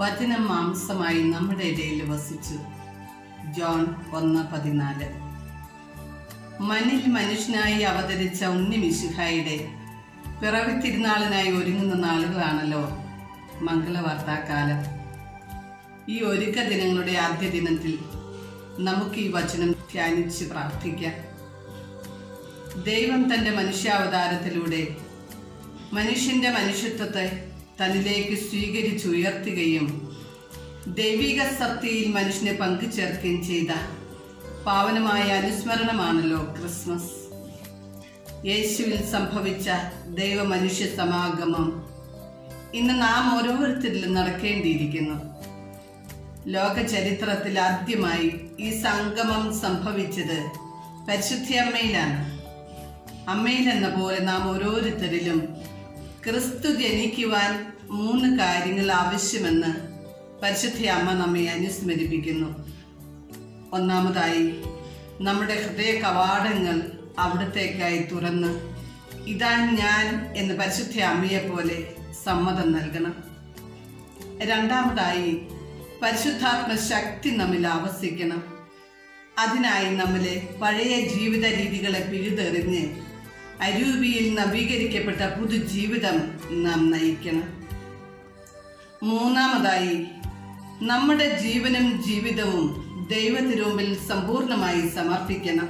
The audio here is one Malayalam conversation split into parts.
വചനം മാംസമായി നമ്മുടെ ഇടയിൽ വസിച്ചു ജോൺ ഒന്ന് പതിനാല് മണ്ണിൽ മനുഷ്യനായി അവതരിച്ച ഉണ്ണി മിശുഹായുടെ പിറവി തിരുനാളിനായി ഒരുങ്ങുന്ന നാളുകളാണല്ലോ മംഗളവാർത്താക്കാലം ഈ ഒരുക്ക ദിനങ്ങളുടെ ആദ്യ ദിനത്തിൽ നമുക്ക് ഈ വചനം ധ്യാനിച്ച് പ്രാർത്ഥിക്കാം ദൈവം തന്റെ മനുഷ്യാവതാരത്തിലൂടെ മനുഷ്യന്റെ മനുഷ്യത്വത്തെ തന്നിലേക്ക് സ്വീകരിച്ചുയർത്തുകയും ദൈവിക സത്യയിൽ മനുഷ്യനെ പങ്കുചേർക്കുകയും ചെയ്ത പാവനമായ അനുസ്മരണമാണല്ലോ ക്രിസ്മസ് യേശുവിൽ സംഭവിച്ച ദൈവ മനുഷ്യ സമാഗമം ഇന്ന് നാം ഓരോരുത്തരിലും നടക്കേണ്ടിയിരിക്കുന്നു ലോക ചരിത്രത്തിൽ ആദ്യമായി ഈ സംഗമം സംഭവിച്ചത് പരിശുദ്ധി അമ്മയിലാണ് അമ്മയിൽ എന്ന പോലെ നാം ഓരോരുത്തരിലും ക്രിസ്തു ജനിക്കുവാൻ മൂന്ന് കാര്യങ്ങൾ ആവശ്യമെന്ന് പരിശുദ്ധ അമ്മ നമ്മെ അനുസ്മരിപ്പിക്കുന്നു ഒന്നാമതായി നമ്മുടെ ഹൃദയ കവാടങ്ങൾ അവിടത്തേക്കായി തുറന്ന് ഇതാ ഞാൻ എന്ന് പരിശുദ്ധ അമ്മയെ പോലെ സമ്മതം നൽകണം രണ്ടാമതായി പരിശുദ്ധാത്മ ശക്തി നമ്മിൽ ആവസിക്കണം അതിനായി നമ്മളെ പഴയ ജീവിത രീതികളെ പിഴുതെറിഞ്ഞ് അരൂപിയിൽ നവീകരിക്കപ്പെട്ട പുതുജീവിതം നാം നയിക്കണം മൂന്നാമതായി നമ്മുടെ ജീവനും ജീവിതവും ദൈവത്തിരുമ്പിൽ സമ്പൂർണമായി സമർപ്പിക്കണം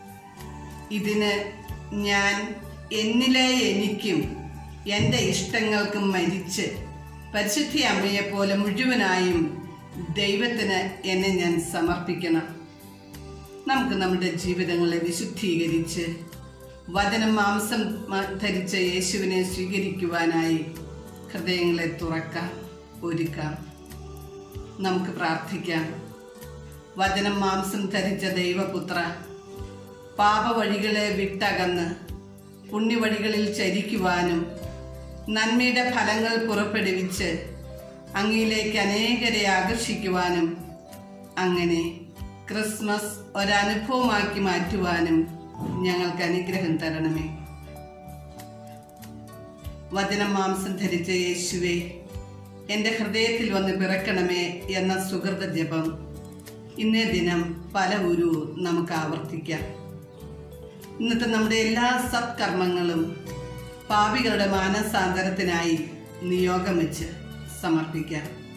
ഇതിന് ഞാൻ എന്നിലെ എനിക്കും എൻ്റെ ഇഷ്ടങ്ങൾക്കും മരിച്ച് പരിശുദ്ധി അമ്മയെപ്പോലെ മുഴുവനായും ദൈവത്തിന് എന്നെ ഞാൻ സമർപ്പിക്കണം നമുക്ക് നമ്മുടെ ജീവിതങ്ങളെ വിശുദ്ധീകരിച്ച് വചനം മാംസം മ- ധരിച്ച യേശുവിനെ സ്വീകരിക്കുവാനായി ഹൃദയങ്ങളെ തുറക്കാം ഒരുക്കാം നമുക്ക് പ്രാർത്ഥിക്കാം വചനം മാംസം ധരിച്ച ദൈവപുത്ര പാപവഴികളെ വിട്ടകന്ന് പുണ്യവഴികളിൽ ചരിക്കുവാനും നന്മയുടെ ഫലങ്ങൾ പുറപ്പെടുവിച്ച് അങ്ങയിലേക്ക് അനേകരെ ആകർഷിക്കുവാനും അങ്ങനെ ക്രിസ്മസ് ഒരനുഭവമാക്കി മാറ്റുവാനും ഞങ്ങൾക്ക് അനുഗ്രഹം തരണമേ വചനം മാംസം ധരിച്ച യേശുവേ എൻ്റെ ഹൃദയത്തിൽ വന്ന് പിറക്കണമേ എന്ന സുഹൃത ജപം ഇന്നേ ദിനം പല ഉരു നമുക്ക് ആവർത്തിക്കാം ഇന്നത്തെ നമ്മുടെ എല്ലാ സത്കർമ്മങ്ങളും പാപികളുടെ മാനസാന്തരത്തിനായി നിയോഗം വെച്ച് സമർപ്പിക്കാം